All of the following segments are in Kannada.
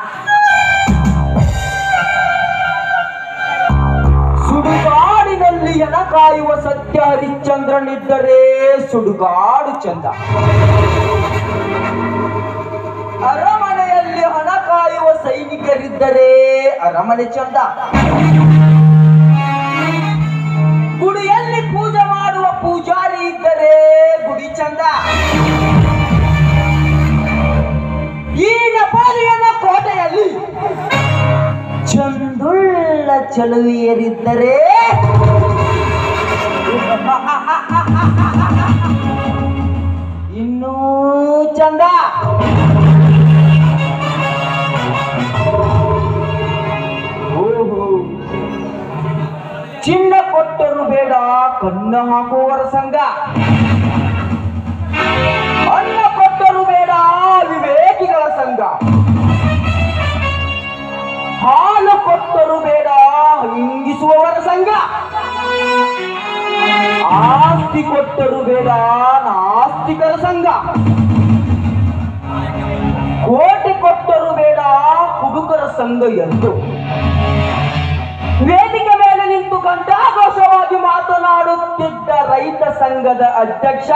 ಸುಡುಗಾಡಿನಲ್ಲಿ ಎನ ಕಾಯುವ ಸತ್ಯ ಹರಿಶ್ಚಂದ್ರನಿದ್ದರೆ ಸುಡುಗಾಡು ಚಂದ ಅರಮನೆಯಲ್ಲಿ ಹಣ ಕಾಯುವ ಸೈನಿಕರಿದ್ದರೆ ಅರಮನೆ ಚಂದ ಗುಡಿಯಲ್ಲಿ ಪೂಜೆ ಮಾಡುವ ಪೂಜಾರಿ ಇದ್ದರೆ ಗುಡಿ ಚಂದ ಈ ನೆಪಾಲಿಯನ ಕೋಟೆಯಲ್ಲಿ ಚಂದುಳ್ಳ ಚಲುವಿಯರಿದ್ದರೆ ಇನ್ನೂ ಚಂದ ಓಹೋ ಚಿನ್ನ ಕೊಟ್ಟರು ಬೇಡ ಕಣ್ಣು ಹಾಕುವವರ ಸಂಘ ಅನ್ನ ಕೊಟ್ಟರು ಬೇಡ ವಿವೇಕಿಗಳ ಸಂಘ ಹಾಲು ಕೊಟ್ಟರು ಬೇಡ ಹಿಂಗಿಸುವವರ ಸಂಘ ಆಸ್ತಿ ಕೊಟ್ಟರು ಬೇಡ ನಾಸ್ತಿಕರ ಸಂಘ ಕೋಟಿ ಕೊಟ್ಟರು ಬೇಡ ಹುಡುಗರ ಸಂಘ ಎಂದು ವೇದಿಕೆ ಮೇಲೆ ನಿಂತು ಕಂಠಾಘೋಷವಾಗಿ ಮಾತನಾಡುತ್ತಿದ್ದ ರೈತ ಸಂಘದ ಅಧ್ಯಕ್ಷ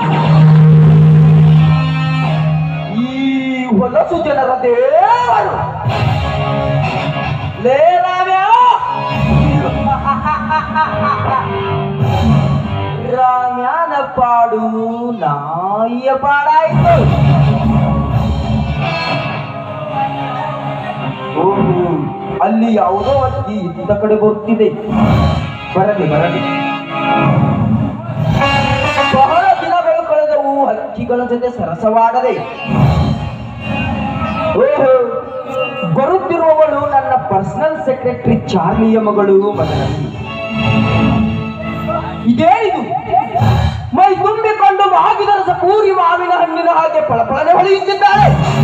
ಈ ಹೊಲಸು ಜನರ ದೇವರು ಲೇ ರಾಮ್ಯ ರಾಮ್ಯನ ಪಾಡು ನಾಯಿಯ ಪಾಡಾಯ್ತು ಓಹೋ ಅಲ್ಲಿ ಯಾವುದೋ ಅಕ್ಕಿ ಇತ್ತ ಕಡೆ ಬರ್ತಿದೆ ಬರಲಿ ಬರಲಿ ಬಹಳ ದಿನಗಳು ಕಳೆದವು ಹಕ್ಕಿಗಳ ಜೊತೆ ಸರಸವಾಡದೆ ಓಹೋ ಬರುತ್ತಿರುವವಳು ನನ್ನ ಪರ್ಸನಲ್ ಸೆಕ್ರೆಟರಿ ಚಾರ್ಲಿಯ ಮಗಳು ಮದನಂದಿ ಇದೇನಿದು ಮೈ ತುಂಬಿಕೊಂಡು ಮಾಗಿದರಸ ಪೂರಿ ಮಾವಿನ ಹಣ್ಣಿನ ಹಾಗೆ ಫಳಫಳನೆ ಹೊಳೆಯುತ್ತಿದ್ದಾಳೆ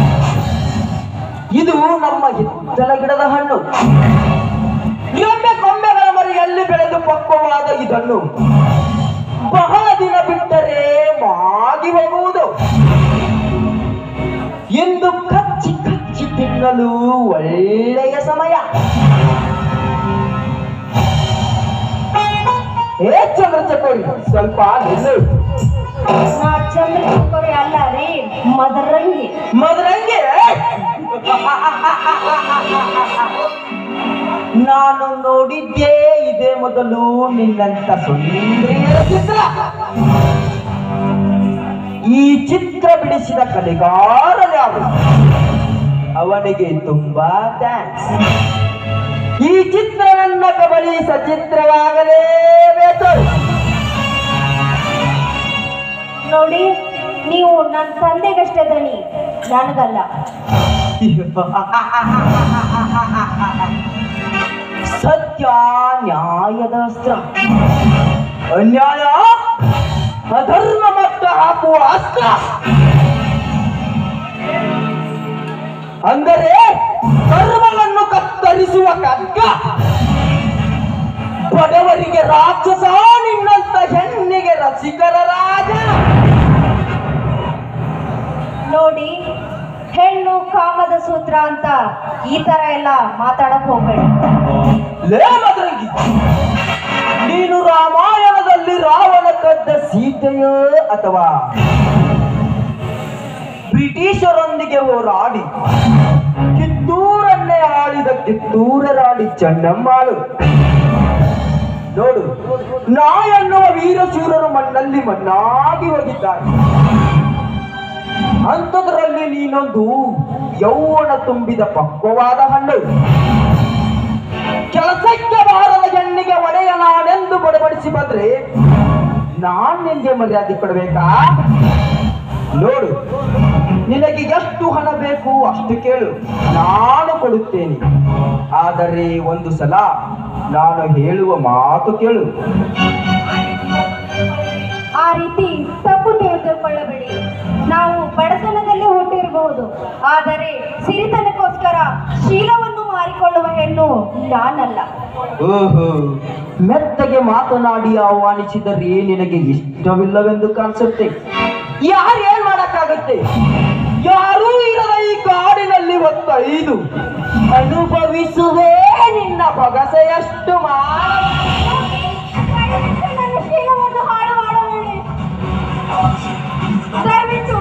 ಇದು ನಮ್ಮ ಹಿತ್ತಲ ಗಿಡದ ಹಣ್ಣು ಎಮ್ಮೆ ಕೊಂಬೆಗಳ ಮರಿಯಲ್ಲಿ ಬೆಳೆದು ಪಕ್ವವಾದ ಇದನ್ನು ಬಹಳ ದಿನ ಬಿಟ್ಟರೆ ಮಾಗಿ ಹೋಗುವುದು ಎಂದು ಕಚ್ಚಿ ಕಚ್ಚಿ ತಿನ್ನಲು ಒಳ್ಳೆಯ ಸಮಯ ಏ ಚಂದ್ರಚಕೋರಿ ಸ್ವಲ್ಪ ನಿಲ್ಲು ನಾ ಚಂದ್ರಶೇಖರಿ ಅಲ್ಲ ರೀ ಮದರಂಗಿ ಮದರಂಗೆ ನಾನು ನೋಡಿದ್ದೇ ಇದೇ ಮೊದಲು ನಿನ್ನಂತ ಸುಂದರಿಯರ ಚಿತ್ರ ಈ ಚಿತ್ರ ಬಿಡಿಸಿದ ಕಲೆಗಾರನ್ಯಾರು ಅವನಿಗೆ ತುಂಬಾ ಥ್ಯಾಂಕ್ಸ್ ಈ ಚಿತ್ರ ನನ್ನ ಕಬಳಿ ಸಚಿತ್ರವಾಗಲೇಬೇಕು ನೋಡಿ ನೀವು ನನ್ನ ತಂದೆಗಷ್ಟೇ ದನಿ ನನಗಲ್ಲ ಸತ್ಯ ನ್ಯಾಯದ ಅಸ್ತ್ರ ಅನ್ಯಾಯ ಅಧರ್ಮ ಮಟ್ಟ ಹಾಕುವ ಅಸ್ತ್ರ ಅಂದರೆ ಧರ್ಮವನ್ನು ಕತ್ತರಿಸುವ ಖಡ್ಗ ಬಡವರಿಗೆ ರಾಕ್ಷಸ ನಿನ್ನಂತ ಹೆಣ್ಣಿಗೆ ರಸಿಕರ ರಾಜ ನೋಡಿ ಹೆಣ್ಣು ಕಾಮದ ಸೂತ್ರ ಅಂತ ಈ ತರ ಎಲ್ಲ ಮಾತಾಡಕ್ ಹೋಗ್ಬೇಡಿ ಲೇ ಮದರಂಗಿ ನೀನು ರಾಮಾಯಣದಲ್ಲಿ ರಾವಣ ಕದ್ದ ಸೀತೆಯೋ ಅಥವಾ ಬ್ರಿಟಿಷರೊಂದಿಗೆ ಹೋರಾಡಿ ಕಿತ್ತೂರನ್ನೇ ಆಳಿದ ಕಿತ್ತೂರ ರಾಣಿ ಚೆನ್ನಮ್ಮಾಳು ನೋಡು ನಾ ಎನ್ನುವ ವೀರಶೂರರು ಮಣ್ಣಲ್ಲಿ ಮಣ್ಣಾಗಿ ಹೋಗಿದ್ದಾರೆ ಅಂಥದ್ರಲ್ಲಿ ನೀನೊಂದು ಯೌವನ ತುಂಬಿದ ಪಕ್ವವಾದ ಹಣ್ಣು ಕೆಲಸಕ್ಕೆ ಬಾರದ ಹೆಣ್ಣಿಗೆ ಒಡೆಯ ನಾನೆಂದು ಬಡಬಡಿಸಿ ಬಂದ್ರೆ ನಾನ್ ನಿನ್ಗೆ ಮರ್ಯಾದೆ ಕೊಡ್ಬೇಕಾ ನೋಡು ನಿನಗೆ ಎಷ್ಟು ಹಣ ಬೇಕು ಅಷ್ಟು ಕೇಳು ನಾನು ಕೊಡುತ್ತೇನೆ ಆದರೆ ಒಂದು ಸಲ ನಾನು ಹೇಳುವ ಮಾತು ಕೇಳು ಆ ರೀತಿ ತಪ್ಪು ತಿಳಿದುಕೊಳ್ಳಬೇಡಿ ನಾವು ಬಡತನದಲ್ಲಿ ಹುಟ್ಟಿರಬಹುದು ಆದರೆ ಸಿರಿತನಕ್ಕೋಸ್ಕರ ಶೀಲವನ್ನು ಮಾರಿಕೊಳ್ಳುವ ಹೆಣ್ಣು ನಾನಲ್ಲ ಓಹೋ ಮೆತ್ತಗೆ ಮಾತನಾಡಿ ಆಹ್ವಾನಿಸಿದರೆ ನಿನಗೆ ಇಷ್ಟವಿಲ್ಲವೆಂದು ಕಾಣಿಸುತ್ತೆ ಯಾರು ಏನ್ ಮಾಡಕ್ಕಾಗುತ್ತೆ ಯಾರೂ ಇರದ ಈ ಕಾಡಿನಲ್ಲಿ ಐವತ್ತೈದು ಅನುಭವಿಸುವೆ ನಿನ್ನ ಬಗಸೆಯಷ್ಟು ಮಾಡ ನನ್ನ ಶೀಲವನ್ನು ಹಾಳು ಮಾಡಬೇಡಿ ದಯವಿಟ್ಟು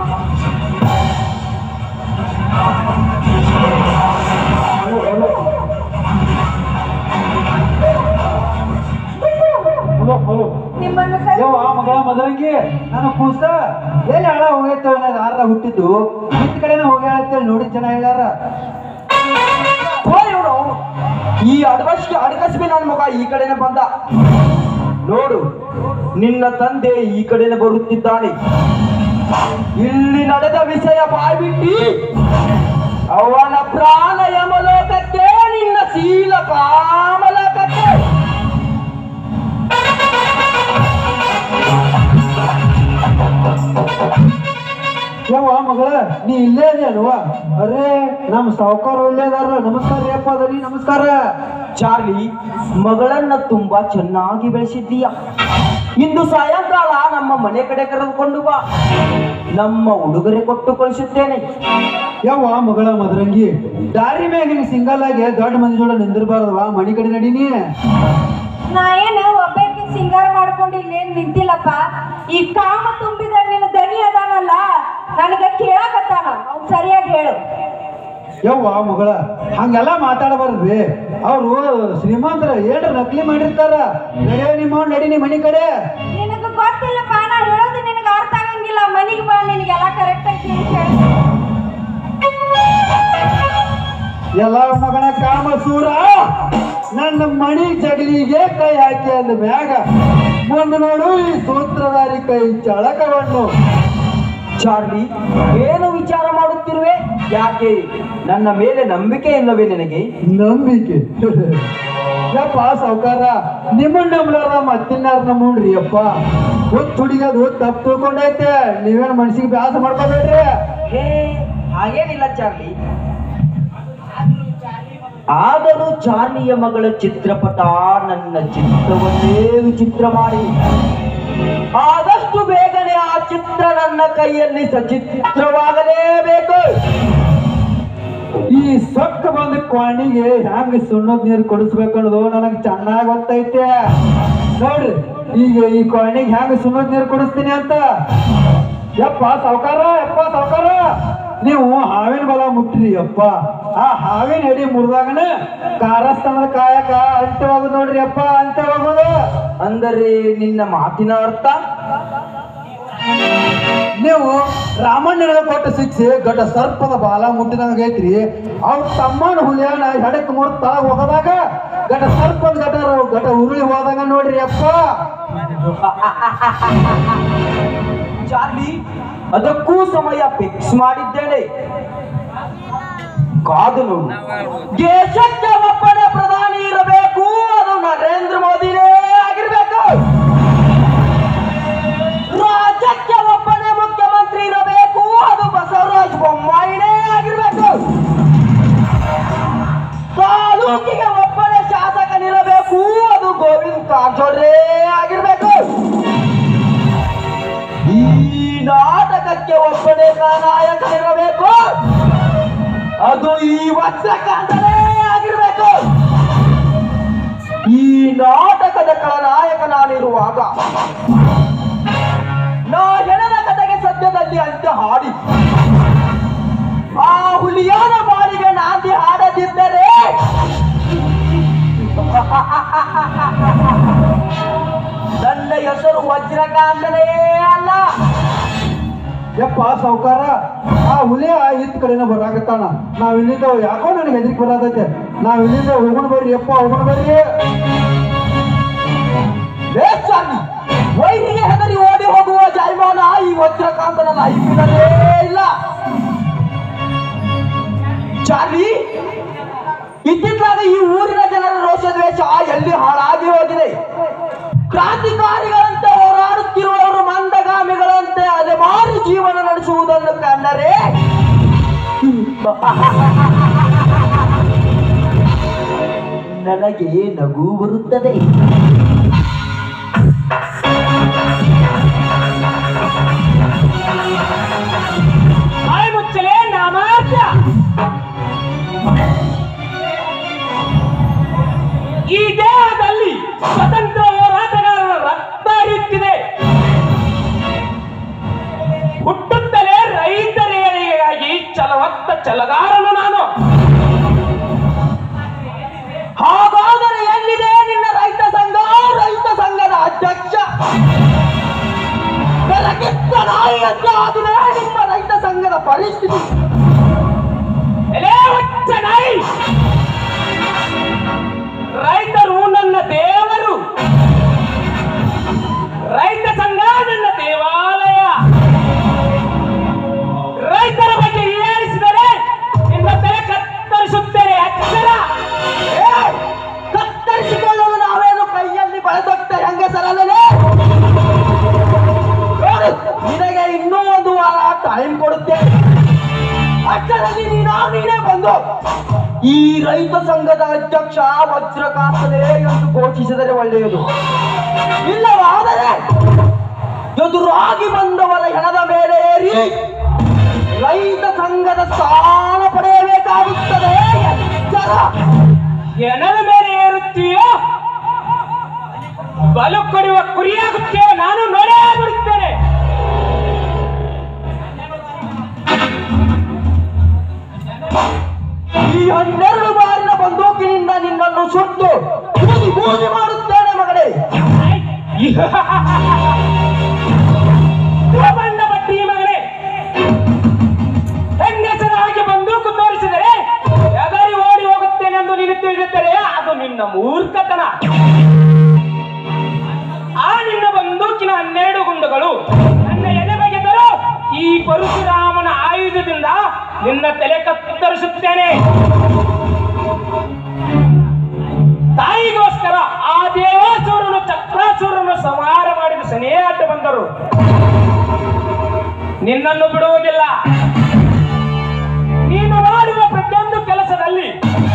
ಹಲೋ ಹಲೋ ನಿಮ್ಮನ್ನು ಕೈ ಯವ್ವ ಮಗ ಮದರಂಗಿ ನಾನು ಕೂಸ ಎಲ್ಲಿ ಹಳ ಹೋಗೈತವ ನಾನು ಆರ ಹುಟ್ಟಿದ್ದು ನಿಂತ ಕಡೆನೇ ಹೋಗಿ ಅಂತೇಳಿ ನೋಡಿ ಜನ ಹೇಳ್ಯಾರ ಹೋ ಇವ್ನು ಅವ್ನು. ಈ ಅಡ್ವಸ್ಗೆ ಅಡಕಸ್ಬಿ ನನ್ನ ಮಗ ಈ ಕಡೆನೆ ಬಂದ ನೋಡು ನಿನ್ನ ತಂದೆ ಈ ಕಡೆನೆ ಬರುತ್ತಿದ್ದಾನೆ ಇಲ್ಲಿ ನಡೆದ ವಿಷಯ ಬಾಯ್ಬಿಟ್ಟಿ ಅವನ ಪ್ರಾಣ ಯಮಲೋಕಕ್ಕೆ ನಿನ್ನ ಶೀಲ ಕಾಮಲೋಕಕ್ಕೆ ಯವ್ವ ಮಗಳ ನೀ ಇಲ್ಲೇ ಅದೇನುವ ಅರೇ ನಮ್ಮ ಸಾವುಕಾರ ಇಲ್ಲೇ ಅದಾರ ನಮಸ್ಕಾರ ರೀ ಅಪ್ಪ ಅದರಿ ನಮಸ್ಕಾರ ಚಾರ್ಲಿ ಮಗಳನ್ನ ತುಂಬಾ ಚೆನ್ನಾಗಿ ಬೆಳೆಸಿದ್ದೀಯ ಇಂದು ಸಾಯಂಕಾಲ ನಮ್ಮ ಮನೆ ಕಡೆ ಕರೆದುಕೊಂಡು ಬಾ ನಮ್ಮ ಉಡುಗೊರೆ ಕೊಟ್ಟು ಕಳಿಸುತ್ತೇನೆ ಯವ್ವ ಮಗಳ ಮದರಂಗಿ ದಾರಿ ಮ್ಯಾಗ ಹಿಂಗ್ ಸಿಂಗಲ್ ಆಗಿ ದೊಡ್ಡ ಮಂದಿ ಜೋಡ ನಿಂದಿರ್ಬಾರ್ದವ ಮನಿ ಕಡೆ ನಡೀನಿ ನಾ ಏನು ಒಬ್ಬಕ್ಕೆ ಸಿಂಗಾರ ಮಾಡ್ಕೊಂಡು ಇಲ್ಲೇನ್ ನಿಂತಿಲ್ಲಪ್ಪ ಈ ಕಾಮ ತುಂಬಿದ ನಿನ್ನ ದನಿ ಅದಾನಲ್ಲ ನನಗ ಕೇಳಕತ್ತಾನ ಅವ್ನ್ ಸರಿಯಾಗಿ ಹೇಳು ಯವ್ವ ಮಗಳ ಹಂಗೆಲ್ಲ ಮಾತಾಡಬಾರ್ದ್ರಿ ಅವ್ರು ಶ್ರೀಮಂತರ ಏನ್ರ ನಕಲಿ ಮಾಡಿರ್ತಾರ ನಡೆಯ ನಿಮ್ಮ ನಡಿ ನಿಮ್ಮ ಮನಿ ಕಡೆ ನಿನಗ ಗೊತ್ತಿಲ್ಲಪ್ಪ ನಾ ಹೇಳೋದು ನಿನಗ ಅರ್ಥ ಆಗಂಗಿಲ್ಲ ಮನಿಗೆ ಬಾ ನಿನಗೆಲ್ಲ ಕರೆಕ್ಟ್ ಆಗಿ ಕೇಳಿ ಎಲ್ಲ ಮಗನ ಕಾಮ ಸೂರ ನನ್ನ ಮಣಿ ಜಗಲಿಗೆ ಕೈ ಹಾಕಿ ಅಂದ ಮ್ಯಾಗ ಮುಂದೆ ನೋಡು ಈ ಸೂತ್ರಧಾರಿ ಕೈ ಚಳಕವನ್ನು ಚಾರ್ಲಿ ಏನು ವಿಚಾರ ಮಾಡುತ್ತಿರುವೆ ಯಾಕೆ ನನ್ನ ಮೇಲೆ ನಂಬಿಕೆ ಇಲ್ಲವೇ ನಿನಗೆ ನಂಬಿಕೆ ಯಪ್ಪ ಸಾವ್ಕಾರ ನಿಮ್ಮನ್ನ ನಂಬಲಾರ ಮತ್ತಿನ್ನಾರ ನಂಬ್ರಿ ಅಪ್ಪ ಹೊತ್ತು ಹುಡುಗದು ತಪ್ಪು ತಿಳ್ಕೊಂಡೈತೆ ನೀವೇನು ಮನ್ಸಿಗೆ ಬ್ಯಾಸ ಮಾಡ್ಕೋಬೇಡ್ರಿ ಹೇ ಹಾಗೇನಿಲ್ಲ ಚಾರ್ಲಿ ಆದರೂ ಚಾರ್ಲಿಯ ಮಗಳ ಚಿತ್ರಪಟ ನನ್ನ ಚಿತ್ರವನ್ನೇ ವಿಚಿತ್ರ ಮಾಡಿ ಆದಷ್ಟು ಬೇಗನೆ ಆ ಚಿತ್ರ ನನ್ನ ಕೈಯಲ್ಲಿ ಸಚಿತ್ರವಾಗಲೇಬೇಕು ಈ ಸೊಕ್ಕ ಬಂದ ಕ್ವಾಣಿಗೆ ಹ್ಯಾಂಗ ಸುಣ್ಣದ ನೀರು ಕೊಡಿಸ್ಬೇಕನ್ನೋದು ನನಗೆ ಚೆನ್ನಾಗಿ ಗೊತ್ತೈತೆ ನೋಡ್ರಿ ಈಗ ಈ ಕ್ವಾಣಿಗೆ ಹ್ಯಾಂಗ ಸುಣ್ಣದ ನೀರು ಕೊಡಿಸ್ತೀನಿ ಅಂತ ಯಪ್ಪ ಸಾವ್ಕಾರ ಯಪ್ಪ ಸಾವ್ಕಾರ ನೀವು ಹಾವಿನ ಬಲ ಮುಟ್ರಿ ಅಪ್ಪ ಆ ಹಾವಿನ ಎಡಿ ಮುರಿದಾಗನ ಕಾರಸ್ಥಾನದ ಕಾಯಕ ಅಂತ್ಯ ಹೋಗುದು ನೋಡ್ರಿ ಅಪ್ಪ ಅಂತ್ಯ ಹೋಗೋದು ಅಂದರೆ ನಿನ್ನ ಮಾತಿನ ಅರ್ಥ ನೀವು ರಾಮಣ್ಣನಿಗೆ ಕೊಟ್ಟ ಶಿಕ್ಷೆ ಘಟ ಸರ್ಪದ ಬಾಲ ಮುಟ್ಟಿದಂಗ ಐತ್ರಿ ಅವ್ರ ತಮ್ಮನ ಹುಲಿಯನ ಹೆಡಕ್ ಮುರ್ತ ತಳಗ ಹೋಗದಾಗ ಘಟ ಸರ್ಪದ ಘಟ ಘಟ ಉರುಳಿ ಹೋದಾಗ ನೋಡ್ರಿ ಅಪ್ಪ ಚಾರ್ಲಿ ಅದಕ್ಕೂ ಸಮಯ ಫಿಕ್ಸ್ ಮಾಡಿದ್ದೇನೆ ಕಾದು ನೋಡು ದೇಶಕ್ಕೆ ಒಬ್ಬನೇ ಪ್ರಧಾನಿ ಇರಬೇಕು ಅದು ನರೇಂದ್ರ ಮೋದಿನೇ ಆಗಿರ್ಬೇಕು ರಾಜ್ಯಕ್ಕೆ ಒಬ್ಬನೇ ಮುಖ್ಯಮಂತ್ರಿ ಇರಬೇಕು ಅದು ಬಸವರಾಜ ಬೊಮ್ಮಾಯಿನೇ ಆಗಿರ್ಬೇಕು ತಾಲೂಕಿಗೆ ಒಬ್ಬನೇ ಶಾಸಕನಿರಬೇಕು ಅದು ಗೋವಿಂದ ಕಾರಜೋಳರೇ ಆಗಿರ್ಬೇಕು ಈ ನಾಟಕಕ್ಕೆ ಒಬ್ಬನೇ ನಾಯಕನಿರಬೇಕು ಅದು ಈ ವಜ್ರಕಾಂತನೇ ಆಗಿರ್ಬೇಕು ಈ ನಾಟಕದ ಖಳನಾಯಕ ನಾನಿರುವಾಗ ನಾ ಹೆಣದ ಕತೆಗೆ ಸದ್ಯದಲ್ಲಿ ಅಂತ್ಯ ಹಾಡಿ ಆ ಹುಲಿಯಾನ ಬಾಳಿಗೆ ನಾಂದಿ ಹಾಡದಿದ್ದರೆ ನನ್ನ ಹೆಸರು ವಜ್ರಕಾಂತನೇ ಅಲ್ಲ ಯಪ್ಪ ಸಾವ್ಕಾರ ಆ ಹುಲಿಯ ಇತ್ತ ಕಡೆನ ಬರಾಕತ್ತಾನ ನಾವ್ ಇಲ್ಲಿಂದ ಯಾಕೋ ನನಗೆ ಹೆದರಿಕೆ ಬರತೈತೆ ನಾವ್ ಇಲ್ಲಿಂದ ಹೋಗೋಣ ಬರ್ರಿ ಯಪ್ಪ ಹೋಗೋಣ ಬರ್ರಿ ಚಾರ್ಲಿ ವೈರಿಗೆ ಹೆದರಿ ಓಡಿ ಹೋಗುವ ಜಾಯಮಾನ ಈ ವಜ್ರಕಾಂತನ ಲೈಫಿನಲ್ಲೇ ಇಲ್ಲ ಚಾರ್ಲಿ ಇತ್ತಿತ್ತಲಾಗ ಈ ಊರಿನ ಜನರ ರೋಷ ದ್ವೇಷ ಎಲ್ಲಿ ಹಾಳಾಗಿ ಹೋಗಿದೆ ಕ್ರಾಂತಿಕಾರಿಗಳಂತೆ ಹೋರಾಡುತ್ತಿರುವವರು ಮಂದಗಾಮಿಗಳಂತೆ ಅಲೆಮಾರಿ ಜೀವನ ನಡೆಸುವುದನ್ನು ಕಂಡರೆ ನನಗೆ ನಗು ಬರುತ್ತದೆ ಛಲಗಾರನು ನಾನು ಹಾಗಾದರೆ ಎಲ್ಲಿದೆ ನಿನ್ನ ರೈತ ಸಂಘ ರೈತ ಸಂಘದ ಅಧ್ಯಕ್ಷ ಬೆಳಗಿದ್ದ ನಾಯಿಯಂತೆ ಆಗಿದೆ ನಿಮ್ಮ ರೈತ ಸಂಘದ ಪರಿಸ್ಥಿತಿ ಎಲೇ ಹುಚ್ಚ ನಾಯಿ ರೈತರು ನನ್ನ ದೇವರು ರೈತ ಸಂಘ ನನ್ನ ದೇವಾಲಯ ರೈತರ ಬಗ್ಗೆ ಏರಿಸಿದರೆ ನಿನ್ನ ತಲೆ ಕತ್ತರಿಸುತ್ತೇನೆ ಎಚ್ಚರ ಏ, ಕತ್ತರಿಸಿಕೊಳ್ಳಲು ನಾವೇನು ಕೈಯಲ್ಲಿ ಬಳದೊಟ್ಟ ಹೆಂಗಸರಲ್ಲೇ ನೋಡು, ನಿನಗೆ ಇನ್ನೂ ಒಂದು ವಾರ ಟೈಮ್ ಕೊಡುತ್ತೇನೆ ಅಷ್ಟರಲ್ಲಿ ನೀನಾ ನೀನೇ ಬಂದು ಈ ರೈತ ಸಂಘದ ಅಧ್ಯಕ್ಷ ವಜ್ರಕಾಸನೆ ಎಂದು ಘೋಷಿಸಿದರೆ ಒಳ್ಳೆಯದು ಇಲ್ಲವಾದರೆ ಎದುರಾಗಿ ಬಂದವರ ಹೆಣದ ಮೇಲೆ ಏರಿ ರೈತ ಸಂಘದ ಸ್ಥಾನ ಪಡೆಯಬೇಕಾಗುತ್ತದೆ ಎಚ್ಚರ ಜನರ ಮೇಲೆ ಏರುತ್ತೀಯೋ ಬಲು ಕೊಡುವ ಕುರಿಯಾಗುತ್ತೀಯೋ ನಾನು ನೋಡೇ ಬಿಡುತ್ತೇನೆ ಈ ಹನ್ನೆರಡು ಬಾರಿನ ಬಂದೂಕಿನಿಂದ ನಿನ್ನನ್ನು ಸುಟ್ಟು ಬೂದಿ ಬೂದಿ ಮಾಡುತ್ತೇನೆ ಮಗಳೇ ಬಣ್ಣ ಬಟ್ಟಿ ಮಗನೇ ಹೆಂಗಸರ ಹಾಗೆ ಬಂದೂಕು ತೋರಿಸಿದರೆ ಎದರಿ ಓಡಿ ಹೋಗುತ್ತೇನೆಂದು ನೀನು ತಿಳಿದಿದ್ದರೆ ಅದು ನಿನ್ನ ಮೂರ್ಖತನ ಆ ನಿನ್ನ ಬಂದೂಕಿನ ಹನ್ನೆರಡು ಗುಂಡುಗಳು ನನ್ನ ಎದೆ ಬಗೆದರು ಈ ಪರಶುರಾಮನ ಆಯುಧದಿಂದ ನಿನ್ನ ತಲೆ ಕತ್ತರಿಸುತ್ತೇನೆ ತಾಯಿಗೋಸ್ಕರ ಆ ದೇವಾಸುರನು ಚಕ್ರಾಸುರನು ಸಂಹಾರ ಮಾಡಿದ ಸನೇಹಾಟ ಬಂದರು ನಿನ್ನನ್ನು ಬಿಡುವುದಿಲ್ಲ ನೀನು ಮಾಡುವ ಪ್ರತಿಯೊಂದು ಕೆಲಸದಲ್ಲಿ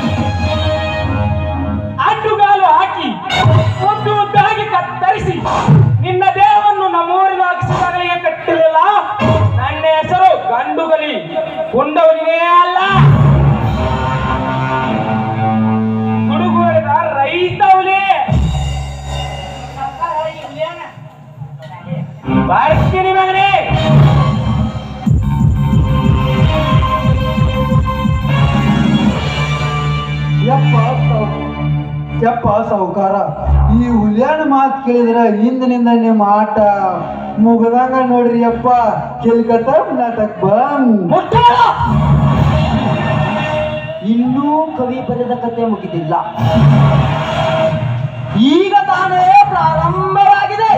ಅಡ್ಡುಗಾಲು ಹಾಕಿ ಉದ್ದು ಉದ್ದಾಗಿ ಕತ್ತರಿಸಿ ನಿನ್ನ ದೇಹವನ್ನು ನಮ್ಮೂರಿನ ಅಕ್ಷರಗಳಿಗೆ ಕಟ್ಟಲಿಲ್ಲ ನನ್ನ ಹೆಸರು ಗಂಡುಗಲಿ ಗುಂಡವಲಿನೇ ಅಲ್ಲ ಗುಡುಗುಳಿದ ರೈತ ಹುಲಿ ಬರ್ತೀನಿ ಮಗನೇ ಯಪ್ಪ ಸಾವ್- ಯಪ್ಪ ಸಾವುಕಾರ ಈ ಹುಲಿಯನ ಮಾತು ಕೇಳಿದ್ರೆ ಹಿಂದಿನಿಂದ ನಿಮ್ಮ ಆಟ ಮುಗದಂಗ ನೋಡ್ರಿ ಯಪ್ಪ ಕೆಲ್ಕತ್ತ ನಾಟಕ ಬಂದ್ ಮುಟ್ಟಾಳ ಇನ್ನೂ ಕವಿ ಬರೆದ ಕತೆ ಮುಗಿದಿಲ್ಲ ಈಗ ತಾನೇ ಪ್ರಾರಂಭವಾಗಿದೆ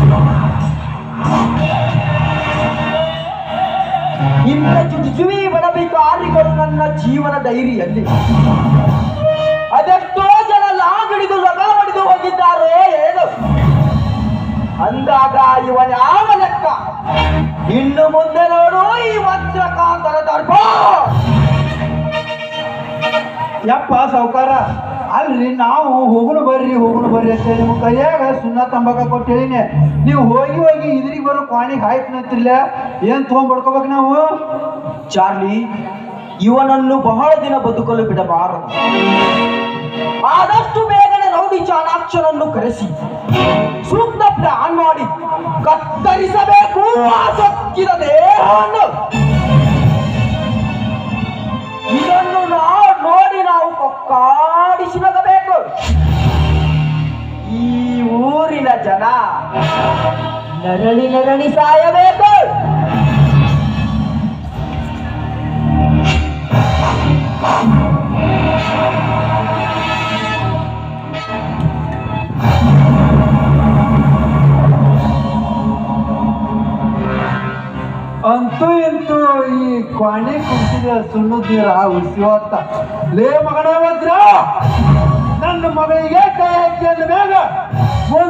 ಇಂಥ ಚುಚುಚುವಿ ಬಡಬಿಕಾರಿಗಳು ನನ್ನ ಜೀವನ ಡೈರಿಯಲ್ಲಿ ಅದೆಷ್ಟೋ ಜನ ಲಾಗಡಿದು ಲಗ ಹೊಡೆದು ಹೋಗಿದ್ದಾರೋ ಏನು ಅಂದಾಗ ಇವನ ಯಾವ ಲೆಕ್ಕ ಇನ್ನು ಮುಂದೆ ನೋಡು ಈ ವಜ್ರಕಾಂತರ ದರ್ಭ ಯಪ್ಪ ಸಾವುಕಾರ ಅಲ್ರಿ ನಾವು ಹೋಗುನು ಬರ್ರಿ ಹೋಗುನು ಬರ್ರಿ ಅಂತ ಹೇಳಿ ನಿಮ್ಮ ಕೈಯಾಗ ಸುಣ್ಣ ತಂಬಾಕ ಕೊಟ್ಟು ಹೇಳಿನಿ ನೀವು ಹೋಗಿ ಹೋಗಿ ಇದ್ರಿಗೆ ಬರೋ ಕ್ವಾಣಿಗೆ ಹಾಯ್ತು ನಿಂತಿರ್ಲ ಏನ್ ತೊಗೊಂಡ್ಬಡ್ಕೋಬೇಕು ನಾವು ಚಾರ್ಲಿ ಇವನನ್ನು ಬಹಳ ದಿನ ಬದುಕಲು ಬಿಡಬಾರದು ಆದಷ್ಟು ಬೇಗನೆ ರೌಡಿ ಚಾಣಾಕ್ಷನನ್ನು ಕರೆಸಿ ಸೂಕ್ತ ಪ್ಲಾನ್ ಮಾಡಿ ಕತ್ತರಿಸಬೇಕು ಆ ಸೊಕ್ಕಿದ ದೇಹವನ್ನು ಇದನ್ನು ನಾವು ನೋಡಿ ನಾವು ಕೊಕ್ಕಾಡಿಸಿ ನಗಬೇಕು ಈ ಊರಿನ ಜನ ನರಳಿ ನರಳಿ ಸಾಯಬೇಕು ಅಂತೂ ಇಂತೂ ಈ ಕ್ವಾಣಿ ಕುಂತಿದ ಸುಣ್ಣದ ನೀರ ಉಸಿವತ್ತ ಲೇ ಮಗನ ವಜ್ರ ನನ್ನ ಮಗಳಿಗೆ ಕೈ ಹಾಕಿ ಅಂದ ಮ್ಯಾಗ